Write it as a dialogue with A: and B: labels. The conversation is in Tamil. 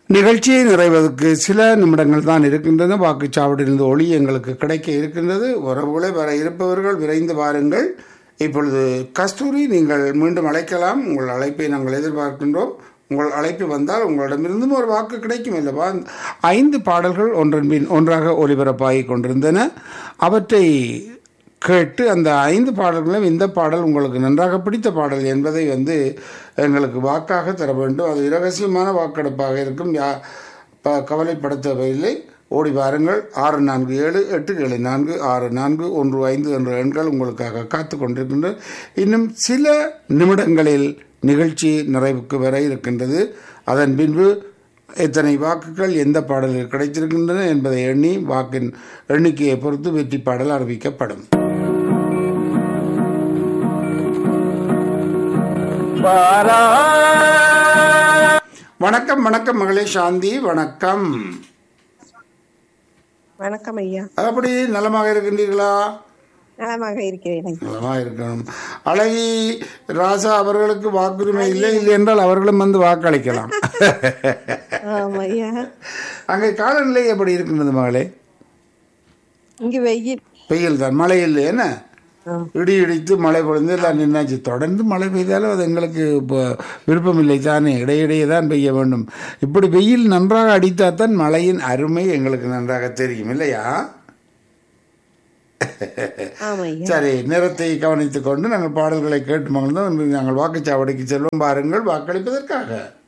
A: நிகழ்ச்சியை நிறைவதற்கு சில நிமிடங்கள் தான் இருக்கின்றன வாக்குச்சாவடியிலிருந்து ஒளி எங்களுக்கு கிடைக்க இருக்கின்றது உறவுகளை வர இருப்பவர்கள் விரைந்து வாருங்கள் இப்பொழுது கஸ்தூரி நீங்கள் மீண்டும் அழைக்கலாம் உங்கள் அழைப்பை நாங்கள் எதிர்பார்க்கின்றோம் உங்கள் அழைப்பு வந்தால் உங்களிடமிருந்தும் ஒரு வாக்கு கிடைக்கும் அல்லவா ஐந்து பாடல்கள் ஒன்றன் பின் ஒன்றாக ஒலிபரப்பாகி கொண்டிருந்தன அவற்றை கேட்டு அந்த ஐந்து பாடல்களும் இந்த பாடல் உங்களுக்கு நன்றாக பிடித்த பாடல் என்பதை வந்து எங்களுக்கு வாக்காக தர வேண்டும் அது இரகசியமான வாக்கெடுப்பாக இருக்கும் யா ப- கவலைப்பட தேவையில்லை ஓடி வாருங்கள் ஆறு நான்கு ஏழு எட்டு ஏழு நான்கு ஆறு நான்கு ஒன்று ஐந்து என்ற எண்கள் உங்களுக்காக காத்து கொண்டிருக்கின்றன இன்னும் சில நிமிடங்களில் நிகழ்ச்சி நிறைவுக்கு வர இருக்கின்றது அதன் பின்பு எத்தனை வாக்குகள் எந்த பாடலில் கிடைத்திருக்கின்றன என்பதை எண்ணி வாக்கின் எண்ணிக்கையை பொறுத்து வெற்றி பாடல் அறிவிக்கப்படும் வணக்கம் வணக்கம் மகளே சாந்தி வணக்கம்
B: வணக்கம் ஐயா
A: அப்படி நலமாக இருக்கின்றீர்களா
B: நலமாக இருக்கிறேன்
A: நலமாக இருக்கணும் அழகி ராசா அவர்களுக்கு வாக்குரிமை இல்லை இல்லை என்றால் அவர்களும் வந்து வாக்களிக்கலாம்
B: ஆமா ஐயா
A: அங்கே காலநிலை எப்படி இருக்கின்றது மகளே
B: இங்க வெயில்
A: வெயில் தான் மழை இல்லை என்ன
B: ஆ.
A: இடி இடித்து மழை பொழிந்து எல்லாம் நின்னாச்சு தொடர்ந்து மழை பெய்தாலும் அது எங்களுக்கு இப்போ விருப்பம் இல்லை தானே இடையிடையே தான் பெய்ய வேண்டும் இப்படி வெயில் நன்றாக அடித்தால் மழையின் அருமை எங்களுக்கு நன்றாக தெரியும் இல்லையா
B: ஆமா ஐயா
A: சரி நேரத்தை கவனித்துக் கொண்டு நாங்கள் பாடல்களை கேட்டு மகிழ்ந்தோம் இன்று நாங்கள் வாக்குச்சாவடிக்கு செல்வோம் பாருங்கள் வாக்களிப்பதற்காக